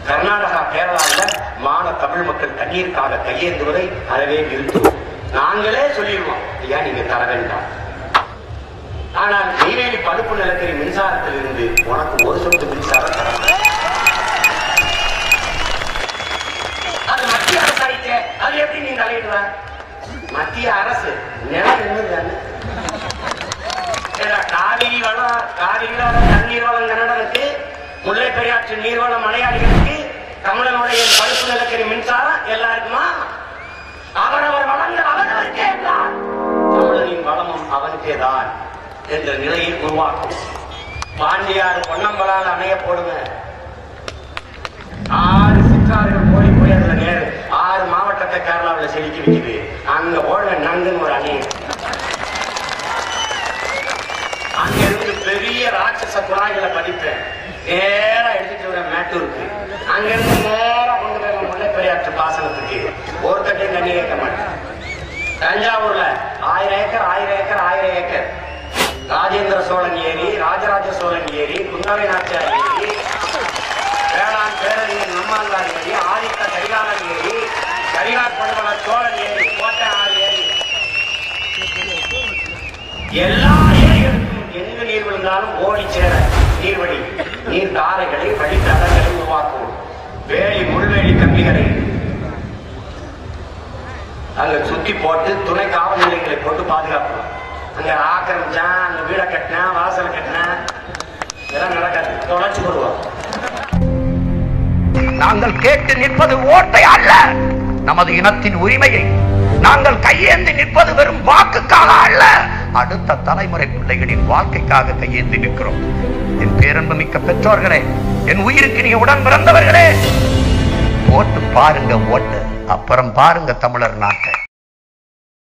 கர்நாடகா கேரளாவில் மான தமிழ் மக்கள் தண்ணீருக்காக கையேந்துவதை அறவே நிறுத்துவோம் நாங்களே சொல்லிடுவோம் ஐயா நீங்க தர வேண்டாம் ஆனால் நெய்வேலி பழுப்பு நிலக்கரி மின்சாரத்தில் இருந்து உனக்கு ஒரு சொட்டு மின்சாரம் தர மாட்டோம். அது மத்திய அரசு ஆயிட்டே அது எப்படி நீ தலையிடுவ மத்திய அரசு நிலம் என்னது ஏடா, காவிரி வளம் காவிரி வளம் தண்ணீர் வளம் கன்னடனுக்கு முல்லை பெரியாற்று நீர்வளம் மலையாளிகளுக்கு தமிழனுடைய பழுப்பு நிலக்கரி மின்சாரம் எல்லாருக்குமா அவரவர் வளங்கள் அவர்களுக்கே தான் தமிழனின் வளமும் அவனுக்கே தான் என்ற நிலையில் உருவாக்கும் பாண்டியார் பொன்னம்பலால் அணைய போடுங்க ஆறு சிற்றாறுகள் ஓடி போய் அதுல நேரு ஆறு மாவட்டத்தை கேரளாவில் செலுத்தி வைக்குது அங்க ஓடுங்க நங்குன்னு ஒரு அணை அங்க இருந்து பெரிய ராட்சச குழாய்களை படிப்பேன் நேரா எடுத்துட்டு வர மேட்டூருக்கு அங்க இருந்து நேரா கொண்டு போய் முல்லை பெரியாற்று பாசனத்துக்கு ஒருத்தட்டையும் தண்ணி கேட்க மாட்டேன் தஞ்சாவூர்ல ஆயிரம் ஏக்கர் ஆயிரம் ஏக்கர் ஆயிரம் ஏக்கர் ராஜேந்திர சோழன் ஏரி ராஜராஜ சோழன் ஏரி குந்தவை நாச்சியார் ஏரி வேளாண் பேரறிஞர் நம்மாழ்வார் ஏரி ஆதித்த கரிகாலன் ஏரி கரிகால் படுவன சோழன் ஏரி கோட்டை ஆறு ஏரி எல்லா ஏரிகளுக்கும் எங்கு நீர் விழுந்தாலும் ஓடி சேர நீர்வழி நீர் தாரைகளை வழித்தடங்களை உருவாக்கும் வேலி முள்வேலி கம்பிகளை அங்க சுத்தி போட்டு துணை காவல் நிலையங்களை போட்டு பாதுகாக்கணும் அங்க ஆக்கிரமிச்சான் அங்க வீட கட்டினா வாசல் கட்டினா இதெல்லாம் நடக்காது தொலைச்சு போடுவோம் நாங்கள் கேட்டு நிற்பது ஓட்டை அல்ல நமது இனத்தின் உரிமையை நாங்கள் கையேந்தி நிற்பது வெறும் வாக்குக்காக அல்ல அடுத்த தலைமுறை பிள்ளைகளின் வாழ்க்கைக்காக கையேந்தி நிற்கிறோம் என் பேரன்பு மிக்க பெற்றோர்களே என் உயிருக்கு நீ உடன் பிறந்தவர்களே ஓட்டு பாருங்க ஓட்டு அப்புறம் பாருங்க தமிழர் நாட்டை